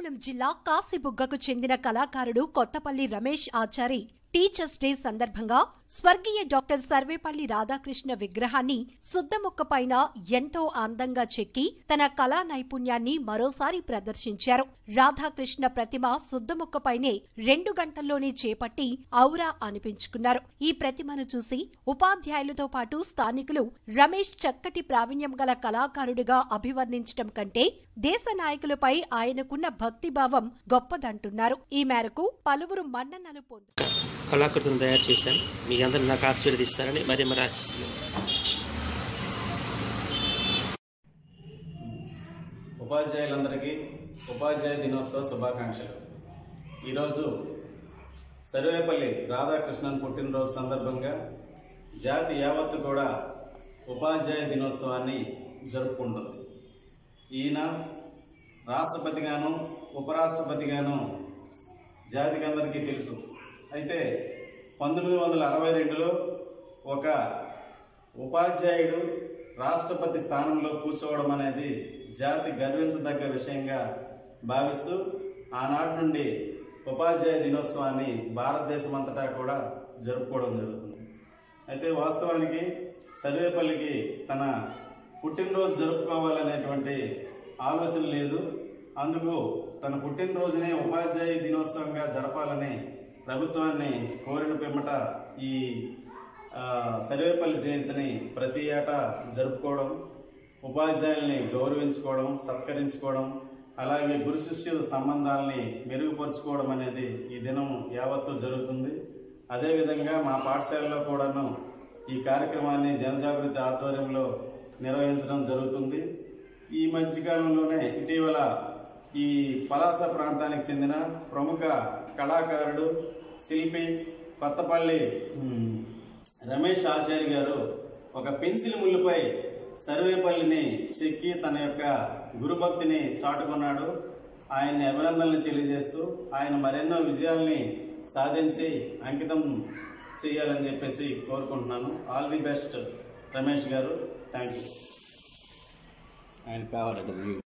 శ్రీకాకుళం జిల్లా కాశీబుగ్గకు చెందిన కళాకారుడు కొత్తపల్లి రమేష్ ఆచారి టీచర్స్ డే సందర్భంగా స్వర్గీయ డాక్టర్ సర్వేపల్లి రాధాకృష్ణ విగ్రహాన్ని శుద్ధముక్క పైన ఎంతో అందంగా చెక్కి తన కళా నైపుణ్యాన్ని మరోసారి ప్రదర్శించారు రాధాకృష్ణ ప్రతిమ శుద్ధముక్క పైనే రెండు గంటల్లోనే చేపట్టి ఔరా అనిపించుకున్నారు ఈ ప్రతిమను చూసి ఉపాధ్యాయులతో పాటు స్థానికులు రమేష్ చక్కటి ప్రావీణ్యం గల కళాకారుడిగా అభివర్ణించటం కంటే దేశ నాయకులపై ఆయనకున్న భక్తిభావం గొప్పదంటున్నారు ఈ మేరకు పలువురు మన్ననలు పొందారు కళాకృతిని తయారు చేశాను మీ అందరూ నాకు ఆశీర్వదిస్తారని మరి మరి ఆశిస్తున్నాను ఉపాధ్యాయులందరికీ ఉపాధ్యాయ దినోత్సవ శుభాకాంక్షలు ఈరోజు సర్వేపల్లి రాధాకృష్ణన్ పుట్టినరోజు సందర్భంగా జాతి యావత్తు కూడా ఉపాధ్యాయ దినోత్సవాన్ని జరుపుకుంటుంది ఈయన రాష్ట్రపతిగాను ఉపరాష్ట్రపతిగాను జాతికి అందరికీ తెలుసు అయితే పంతొమ్మిది వందల అరవై రెండులో ఒక ఉపాధ్యాయుడు రాష్ట్రపతి స్థానంలో కూర్చోవడం అనేది జాతి గర్వించదగ్గ విషయంగా భావిస్తూ ఆనాటి నుండి ఉపాధ్యాయ దినోత్సవాన్ని భారతదేశం అంతటా కూడా జరుపుకోవడం జరుగుతుంది అయితే వాస్తవానికి సర్వేపల్లికి తన పుట్టినరోజు జరుపుకోవాలనేటువంటి ఆలోచన లేదు అందుకు తన పుట్టినరోజునే ఉపాధ్యాయ దినోత్సవంగా జరపాలని ప్రభుత్వాన్ని కోరిన పిమ్మట ఈ ఆ, సర్వేపల్లి జయంతిని ప్రతి ఏటా జరుపుకోవడం ఉపాధ్యాయుల్ని గౌరవించుకోవడం సత్కరించుకోవడం అలాగే గురు శిష్యు సంబంధాలని మెరుగుపరుచుకోవడం అనేది ఈ దినం యావత్తు జరుగుతుంది అదేవిధంగా మా పాఠశాలలో కూడాను ఈ కార్యక్రమాన్ని జనజాగృతి ఆధ్వర్యంలో నిర్వహించడం జరుగుతుంది ఈ మధ్యకాలంలోనే ఇటీవల ఈ పలాస ప్రాంతానికి చెందిన ప్రముఖ కళాకారుడు శిల్పి కొత్తపల్లి ఉమ్, రమేష్ ఆచారి గారు ఒక పెన్సిల్ ముళ్ళుపై సర్వేపల్లిని చెక్కి తన యొక్క గురుభక్తిని చాటుకున్నాడు ఆయన్ని అభినందనలు తెలియజేస్తూ ఆయన మరెన్నో విజయాల్ని సాధించి అంకితం చేయాలని చెప్పేసి కోరుకుంటున్నాను ఆల్ ది బెస్ట్ రమేష్ గారు థ్యాంక్ యూ ఆయన కావాలంటే